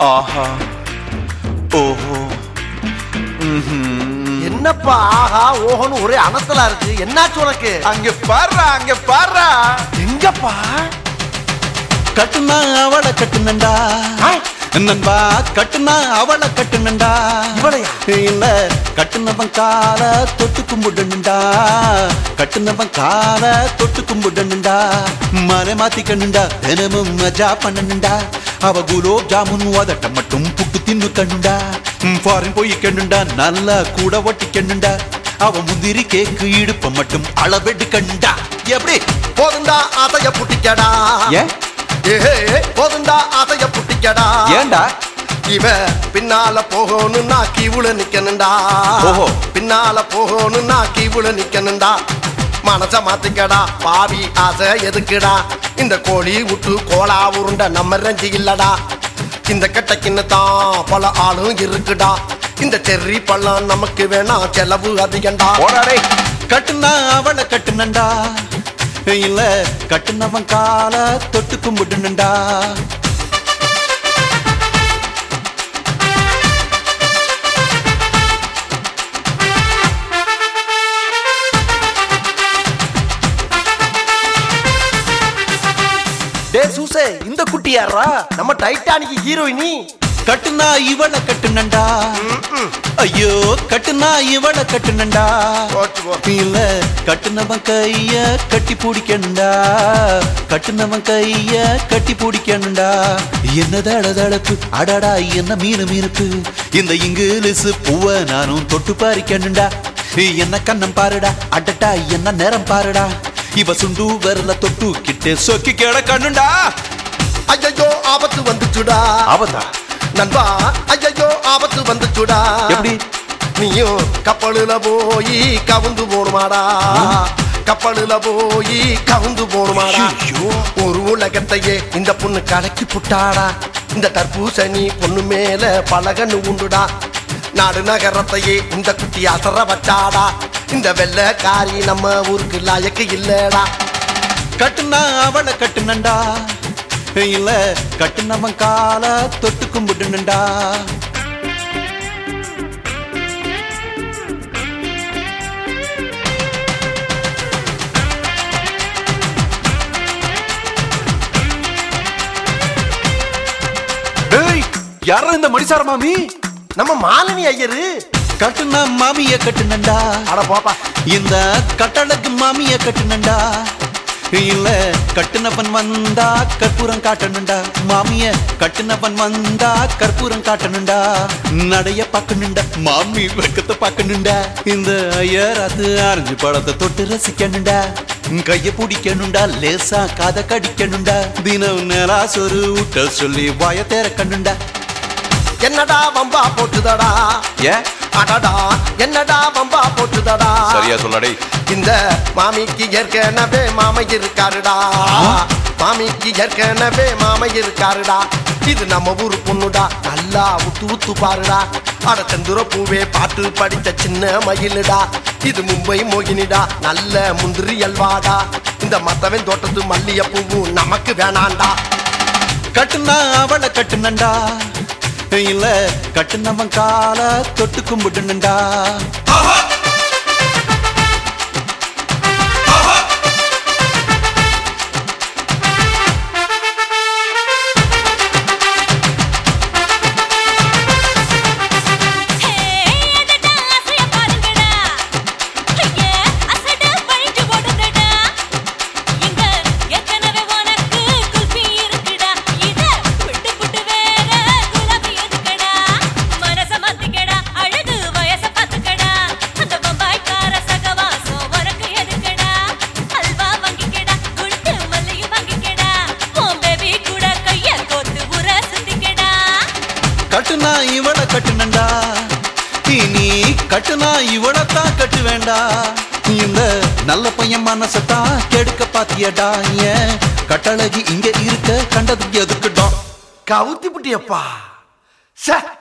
ஆஹா ஓஹோ ம்ஹும். என்னப்பா ஆஹா ஓஹோன்னு ஒரே அனத்தலா இருக்கு என்னாச்சு உனக்கு அங்க பாடுறா அங்க பாடுறா எங்கப்பா கட்டுனா அவளை கட்டுனண்டா நண்பா கட்டுனா அவளை கட்டுனண்டா இவளையா? இல்ல கட்டுனவன் கால தொட்டு கும்பிடணுண்டா கட்டுனவன் கால தொட்டு கும்பிடணுண்டா மலை மாத்திக்கணுண்டா தினமும் மஜா பண்ணணுண்டா அவ குலோப் ஜாமுன் உதட்ட மட்டும் புட்டு தின்னு கண்ணுண்டா ஃபாரின் போய் கண்ணுண்டா நல்லா கூட ஒட்டிக்கணுண்டா அவ முந்திரி கேக்கு இடுப்ப மட்டும் அளவெடு கண்டா எப்படி போதுண்டா ஆசைய புட்டிக்கடா ஏன் ஏஹே போதுண்டா ஆசைய புட்டிக்கடா ஏன்டா இவ பின்னால போகணும்னா கீவுல நிக்கணும்டா ஓஹோ. பின்னால போகணும்னா கீவுல நிக்கணும்டா மனச மாத்திக்கடா பாவி ஆசை எதுக்குடா இந்த கோழி விட்டு கோலா உருண்ட நம்ம ரஞ்சி இல்லடா இந்த கெட்டக்கின்னு தான் பல ஆளும் இருக்குடா இந்த செர்ரி பழம் நமக்கு வேணாம் செலவு அதிகண்டா போடாடே கட்டுனா அவளை கட்டுனண்டா இல்ல கட்டுனவன் கால தொட்டு கும்பிடுனண்டா டே சூசே இந்த குட்டி யாரா நம்ம டைட்டானிக் ஹீரோயினி கட்டுனா இவளை கட்டுனண்டா ஐயோ கட்டுனா இவளை கட்டுனண்டா போச்சு போ. இல்ல கட்டுனவன் கைய கட்டி பிடிக்கணுண்டா கட்டுனவன் கைய கட்டி பிடிக்கணுண்டா என்ன தளதளப்பு அடடா என்ன மீனு மீனுப்பு இந்த இங்கிலீஷ் பூவ நானும் தொட்டு பாரிக்கணுண்டா என்ன கண்ணம் பாருடா அடடா என்ன நேரம் பாருடா இவ சுண்டு வரல தொட்டு கிட்டே சொக்கி கிட கண்ணுண்டா ஐயோ ஆபத்து வந்துச்சுடா ஆபத்தா நண்பா ஐயோ ஆபத்து வந்துச்சுடா எப்படி நீயும் கப்பலுல போய் கவுந்து போணுமாடா கப்பலுல போய் கவுந்து போணுமாடா ஒரு உலகத்தையே இந்த பொண்ணு கலக்கி புட்டாடா இந்த தர்பூசணி பொண்ணு மேல பலகன்னு உண்டுடா நாடு நகரத்தையே இந்த குட்டி அசர வச்சாடா இந்த வெள்ளைக்காரி நம்ம ஊருக்கு லாயக்கு இல்லடா கட்டுனா அவளை கட்டுனண்டா இல்ல கட்டுனவன் கால தொட்டு கும்பிடுனண்டா டேய் யாரா இந்த மடிசார மாமி நம்ம மாலினி ஐயரு கட்டுனா மாமிய கட்டுனண்டா அட போப்பா இந்த கட்டழகு மாமிய கட்டுனண்டா இல்ல கட்டுனவன் வந்தா கற்பூரம் காட்டணுண்டா மாமிய கட்டுனவன் வந்தா கற்பூரம் காட்டணுண்டா நடைய பார்க்கணுண்டா மாமி வெக்கத்தை பார்க்கணுண்டா இந்த ஐயராத்து ஆரஞ்சு பழத்தை தொட்டு ரசிக்கணுண்டா கைய பிடிக்கணுண்டா லேசா காத கடிக்கணுண்டா தினம் நேரா சொரு விட்ட சொல்லி வாய திறக்கணுண்டா என்னடா வம்பா போட்டுதடா ஏன் அடடா என்னடா வம்பா போட்டுதடா சரியா சொல்லடே இந்த மாமிக்கு ஏற்கனவே மாமை இருக்காருடா மாமிக்கு ஏற்கனவே மாமை இருக்காருடா இது நம்ம ஊரு பொண்ணுடா நல்லா உத்து உத்து பாருடா அட செந்துர பூவே பாட்டு படித்த சின்ன மயிலுடா இது மும்பை மோகினிடா நல்ல முந்திரி அல்வாடா இந்த மத்தவன் தோட்டத்து மல்லிய பூவும் நமக்கு வேணாண்டா கட்டுனா அவளை கட்டுனண்டா இல்ல கட்டுனவன் கால தொட்டு கும்பிடுனண்டா ஹே அடடா அசைய பாருங்கடா ஐயே அசட பழிஞ்சு ஓடுங்கடா இங்க ஏற்கனவே உனக்கு குல்பி இருக்குடா இத விட்டு விட்டு வேற குலாபி எதுக்கடா மனச மாத்திக்கடா அழகு வயச பாத்துக்கடா அந்த பம்பாய்க்கார சகவாசம் உனக்கு எதுக்கடா அல்வா வாங்கிக்கடா குண்டு மல்லியும் வாங்கிக்கடா உன் பேபி கூட கைய கோத்து உர சுத்திக்கடா கட்டுனா இவளை கட்டுனண்டா இனி கட்டுனா இவளைத்தான் கட்டு வேண்டா இந்த நல்ல பையன் மனசத்தான் கெடுக்க பாத்தியடா ஏன் கட்டழகி இங்க இருக்க கண்டது எதுக்குடா கவுத்தி புட்டியப்பா சே